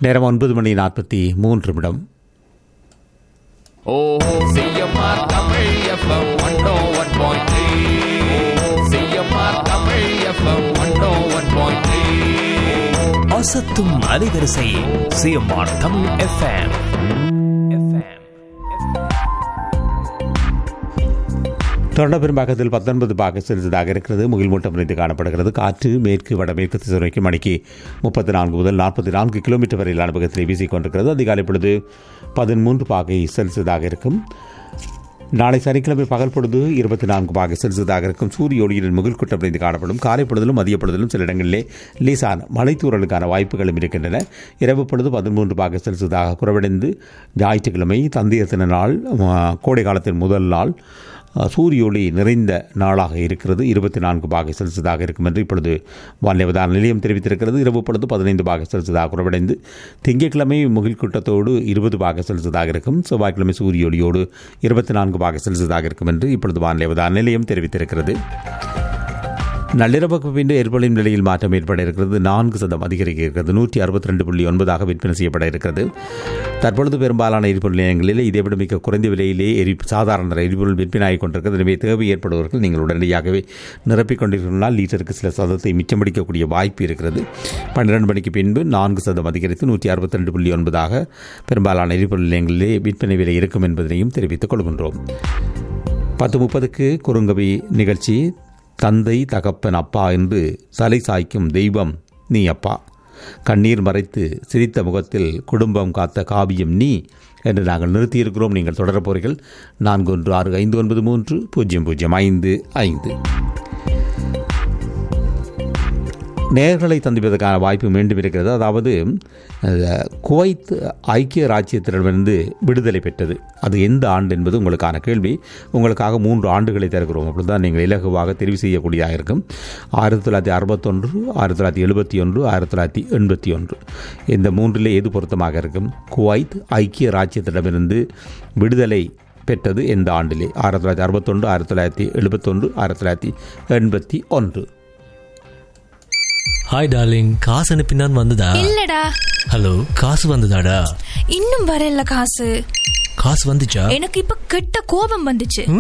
நேரம் ஒன்பது மணி நாற்பத்தி மூன்று நிமிடம் ஓஹோ CMR Tamil FM one one point three CMR Tamil FM one one point three அசத்தும் அலைவரிசை சிஎம்ஆர் தமிழ் எஃப்எம் தொடர்ந்த பெரும்பாக்கத்தில் பத்தொன்பது பாக செலுத்ததாக இருக்கிறது முகில் மூட்டம் நிறைந்து காணப்படுகிறது காற்று மேற்கு வடமேற்கு திசை நோக்கி மணிக்கு முப்பத்தி நான்கு முதல் நாற்பத்தி நான்கு கிலோமீட்டர் வரையிலான வேகத்தில் வீசிக்கொண்டிருக்கிறது அதிகாலை பொழுது பதிமூன்று பாகை செலுத்ததாக இருக்கும் நாளை சனிக்கிழமை பகல் பொழுது இருபத்தி நான்கு பாகை செல்சியஸாக இருக்கும் சூரிய ஒளியின் முகில் குட்டம் நிறைந்து காணப்படும் காலை பொழுதிலும் மதிய பொழுதிலும் சில இடங்களிலே லேசான மழைத்தூறலுக்கான வாய்ப்புகளும் இருக்கின்றன இரவு பொழுது பதிமூன்று பாகை செல்சியஸாக குறைவடைந்து ஞாயிற்றுக்கிழமை தந்தையர் தின நாள் ஆ, கோடை காலத்தின் முதல் நாள் ஆ, சூரிய ஒளி நிறைந்த நாளாக இருக்கிறது இருபத்தி நான்கு பாகை செல்சியஸாக இருக்கும் என்று இப்பொழுது வானிலை அவதான நிலையம் தெரிவித்திருக்கிறது இரவு பொழுது பதினைந்து பாகை செல்சியஸாக குறைவடைந்து திங்கட்கிழமை முகில் கூட்டத்தோடு இருபது பாகை செல்சியஸாக இருக்கும் செவ்வாய்க்கிழமை சூரிய ஒளியோடு இருபத்தி நான்கு பாகை செல்சியஸாக இருக்கும் என்று இப்பொழுது வானிலை அவதான நிலையம் தெரிவித்திருக்கிறது நள்ளிரவுக்கு பின்பு ஏற்படும் நிலையில் மாற்றம் ஏற்பட இருக்கிறது நான்கு சதம் அதிகரிக்க இருக்கிறது நூற்றி அறுபத்தி ரெண்டு புள்ளி ஒன்பதாக விற்பனை செய்யப்பட இருக்கிறது தற்பொழுது பெரும்பாலான எரிபொருள் நிலையங்களில் இதைவிட மிக குறைந்த விலையிலே எரி சாதாரண எரிபொருள் விற்பனையாகிக் கொண்டிருக்கிறது எனவே தேவை ஏற்படுவர்கள் நீங்கள் உடனடியாகவே நிரப்பிக் கொண்டிருந்தால் லீட்டருக்கு சில சதத்தை மிச்சமடிக்கக்கூடிய வாய்ப்பு இருக்கிறது பன்னிரண்டு மணிக்கு பின்பு நான்கு சதம் அதிகரித்து நூற்றி அறுபத்தி ரெண்டு புள்ளி ஒன்பதாக பெரும்பாலான எரிபொருள் நிலையங்களிலே விற்பனை விலை இருக்கும் என்பதனையும் தெரிவித்துக் கொள்கின்றோம் பத்து முப்பதுக்கு குறுங்கவி நிகழ்ச்சி தந்தை தகப்பன் அப்பா என்று சலை சாய்க்கும் தெய்வம் நீ அப்பா கண்ணீர் மறைத்து சிரித்த முகத்தில் குடும்பம் காத்த காவியம் நீ என்று நாங்கள் நிறுத்தியிருக்கிறோம் நீங்கள் தொடரப் போறீர்கள் நான்கு ஒன்று ஆறு ஐந்து ஒன்பது மூன்று பூஜ்ஜியம் பூஜ்ஜியம் ஐந்து ஐந்து நேர்களை தந்துவதற்கான வாய்ப்பு மீண்டும் இருக்கிறது அதாவது அஹ், குவைத் ஐக்கிய ராஜ்யத்திடமிருந்து விடுதலை பெற்றது அது எந்த ஆண்டு என்பது உங்களுக்கான கேள்வி உங்களுக்காக மூன்று ஆண்டுகளை தருகிறோம் அப்படி தான் நீங்கள் இலகுவாக தெரிவு செய்யக்கூடியதாக இருக்கும் ஆயிரத்தி தொள்ளாயிரத்தி அறுபத்தொன்று ஆயிரத்தி தொள்ளாயிரத்தி எழுபத்தி ஒன்று ஆயிரத்தி தொள்ளாயிரத்தி எண்பத்தி ஒன்று இந்த மூன்றிலே எது பொருத்தமாக இருக்கும் குவைத் ஐக்கிய ராஜ்யத்திடமிருந்து விடுதலை பெற்றது எந்த ஆண்டிலே ஆயிரத்தி தொள்ளாயிரத்தி அறுபத்தொன்று ஆயிரத்தி தொள்ளாயிரத்தி எழுபத்தொன்று ஆயிரத்தி தொள்ளாயிரத்தி எண்பத்தி ஒன்று ஹாய் டார்லிங் காசு அனுப்பினான் வந்ததா இல்லடா ஹலோ காசு வந்ததாடா இன்னும் வரல காசு காசு வந்துச்சா எனக்கு இப்ப கெட்ட கோபம் வந்துச்சு